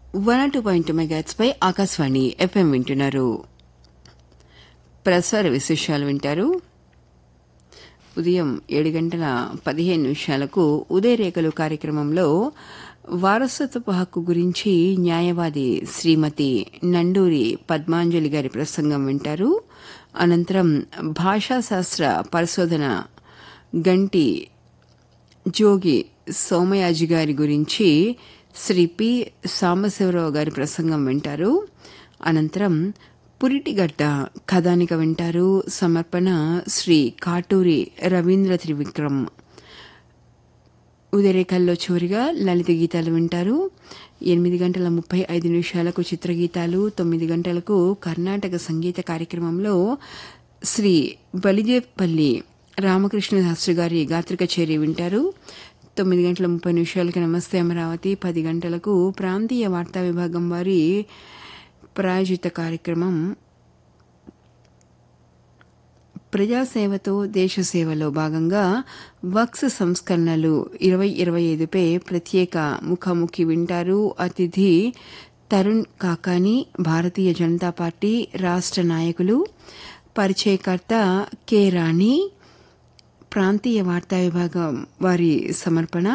one two point megahertz పై Akashvani FM వింటున్నారు ప్రసార విశేషాలు వింటారు ఉదయం ఏడు గంటల పదిహేను నిమిషాలకు ఉదయరేఖలు కార్యక్రమంలో వారసత్వపు హక్కు గురించి న్యాయవాది శ్రీమతి నండూరి పద్మాంజలి గారి ప్రసంగం వింటారు అనంతరం భాషాశాస్త్ర పరిశోధన గంటి జోగి సోమయాజి గారి గురించి శ్రీ పి సాంబశివరావు గారి ప్రసంగం వింటారు అనంతరం పురిటిగడ్డ కథానిక వింటారు సమర్పణ శ్రీ కాటూరి రవీంద్ర త్రివిక్రమ్ ఉదయరేఖల్లో చివరిగా లలిత గీతాలు వింటారు ఎనిమిది గంటల ముప్పై ఐదు నిమిషాలకు చిత్రగీతాలు తొమ్మిది గంటలకు కర్ణాటక సంగీత కార్యక్రమంలో శ్రీ బలిజేపల్లి రామకృష్ణ శాస్త్రి గారి గాత్రిక చేరి వింటారు తొమ్మిది గంటల ముప్పై నిమిషాలకి నమస్తే అమరావతి పది గంటలకు ప్రాంతీయ వార్తా విభాగం వారి ప్రాయోజిత కార్యక్రమం ప్రజాసేవతో దేశసేవలో భాగంగా వక్స్ సంస్కరణలు ఇరవై ఇరవై ఐదుపై ప్రత్యేక ముఖాముఖి వింటారు అతిథి తరుణ్ కాకాని భారతీయ జనతా పార్టీ రాష్ట్ర నాయకులు పరిచయకర్త కె రాణి ప్రాంతీయ వార్తా విభాగం వారి సమర్పణ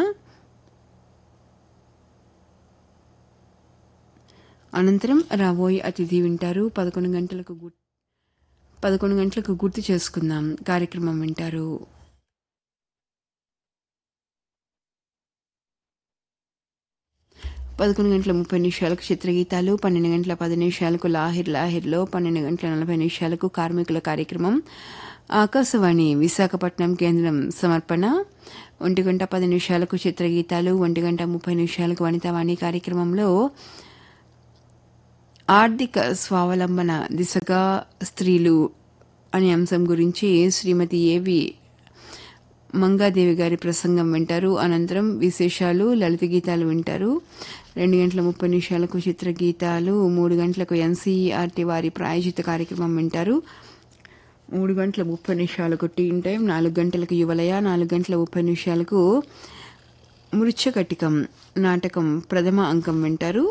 అనంతరం రాబోయే అతిథి వింటారు పదకొండు గంటలకు పదకొండు గంటలకు గుర్తు చేసుకుందాం కార్యక్రమం వింటారు పదకొండు గంటల ముప్పై నిమిషాలకు చిత్రగీతాలు పన్నెండు గంటల పది నిమిషాలకు లాహిర్ లాహిర్లో పన్నెండు గంటల నలభై నిమిషాలకు కార్మికుల కార్యక్రమం ఆకాశవాణి విశాఖపట్నం కేంద్రం సమర్పణ ఒంటి గంట పది నిమిషాలకు చిత్రగీతాలు ఒంటి గంట ముప్పై నిమిషాలకు వనితావాణి కార్యక్రమంలో ఆర్థిక స్వావలంబన దిశగా స్త్రీలు అనే అంశం గురించి శ్రీమతి ఏవి మంగాదేవి గారి ప్రసంగం వింటారు అనంతరం విశేషాలు లలిత గీతాలు వింటారు రెండు గంటల ముప్పై నిమిషాలకు చిత్రగీతాలు మూడు గంటలకు ఎన్సీఈఆర్టీ వారి ప్రాయోజిత కార్యక్రమం వింటారు మూడు గంటల ముప్పై నిమిషాలకు టీన్ టైం నాలుగు గంటలకు యువలయ నాలుగు గంటల ముప్పై నిమిషాలకు మృచ్ఛకటికం నాటకం ప్రథమ అంకం వింటారు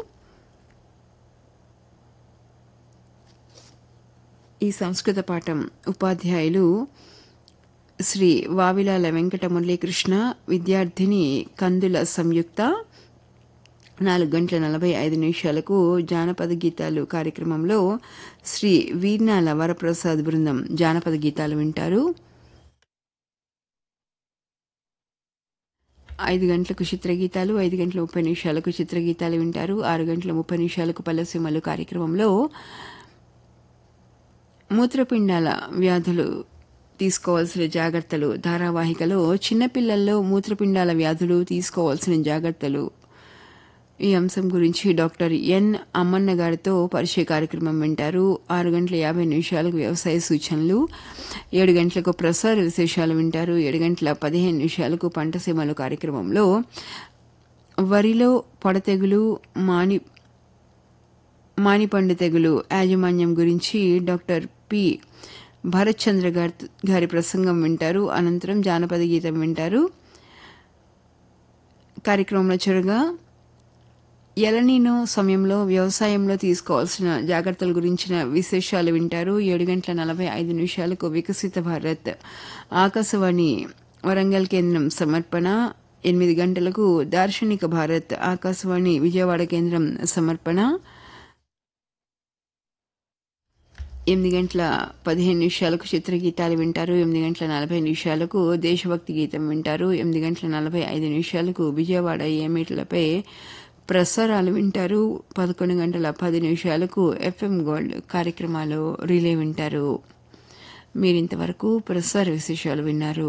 ఈ సంస్కృత పాఠం ఉపాధ్యాయులు శ్రీ వావిలాల వెంకట మురళీకృష్ణ విద్యార్థిని కందుల సంయుక్త నాలుగు గంటల నలభై ఐదు నిమిషాలకు జానపద గీతాలు కార్యక్రమంలో శ్రీ వీర్నాల వరప్రసాద్ బృందం జానపద గీతాలు వింటారు ఐదు గంటలకు చిత్రగీతాలు ఐదు గంటల ముప్పై నిమిషాలకు చిత్రగీతాలు వింటారు ఆరు గంటల ముప్పై నిమిషాలకు పల్లెసీమలు కార్యక్రమంలో మూత్రపిండాల వ్యాధులు తీసుకోవాల్సిన జాగ్రత్తలు ధారావాహికలో చిన్నపిల్లల్లో మూత్రపిండాల వ్యాధులు తీసుకోవాల్సిన జాగ్రత్తలు ఈ అంశం గురించి డాక్టర్ ఎన్ అమ్మన్న గారితో పరిచయ కార్యక్రమం వింటారు ఆరు గంటల యాభై నిమిషాలకు వ్యవసాయ సూచనలు ఏడు గంటలకు ప్రసార విశేషాలు వింటారు ఏడు గంటల పదిహేను నిమిషాలకు పంట సీమలు కార్యక్రమంలో వరిలో పొడతెగులు మాని మానిపండు తెగులు యాజమాన్యం గురించి డాక్టర్ పి భరత్ చంద్ర గారి ప్రసంగం వింటారు అనంతరం జానపద గీతం వింటారు కార్యక్రమంలో చివరగా ఎలనీనో సమయంలో వ్యవసాయంలో తీసుకోవాల్సిన జాగ్రత్తల గురించిన విశేషాలు వింటారు ఏడు గంటల నలభై ఐదు నిమిషాలకు వికసిత భారత్ ఆకాశవాణి వరంగల్ కేంద్రం సమర్పణ ఎనిమిది గంటలకు దార్శనిక భారత్ ఆకాశవాణి విజయవాడ కేంద్రం సమర్పణ ఎనిమిది గంటల పదిహేను నిమిషాలకు చిత్రగీతాలు వింటారు ఎనిమిది గంటల నలభై నిమిషాలకు దేశభక్తి గీతం వింటారు ఎనిమిది గంటల నలభై ఐదు నిమిషాలకు విజయవాడ ఏమీట్లపై ప్రసారాలు వింటారు పదకొండు గంటల పది నిమిషాలకు ఎఫ్ఎం గోల్డ్ కార్యక్రమాలు రిలే వింటారు మీరింతవరకు ప్రసార విశేషాలు విన్నారు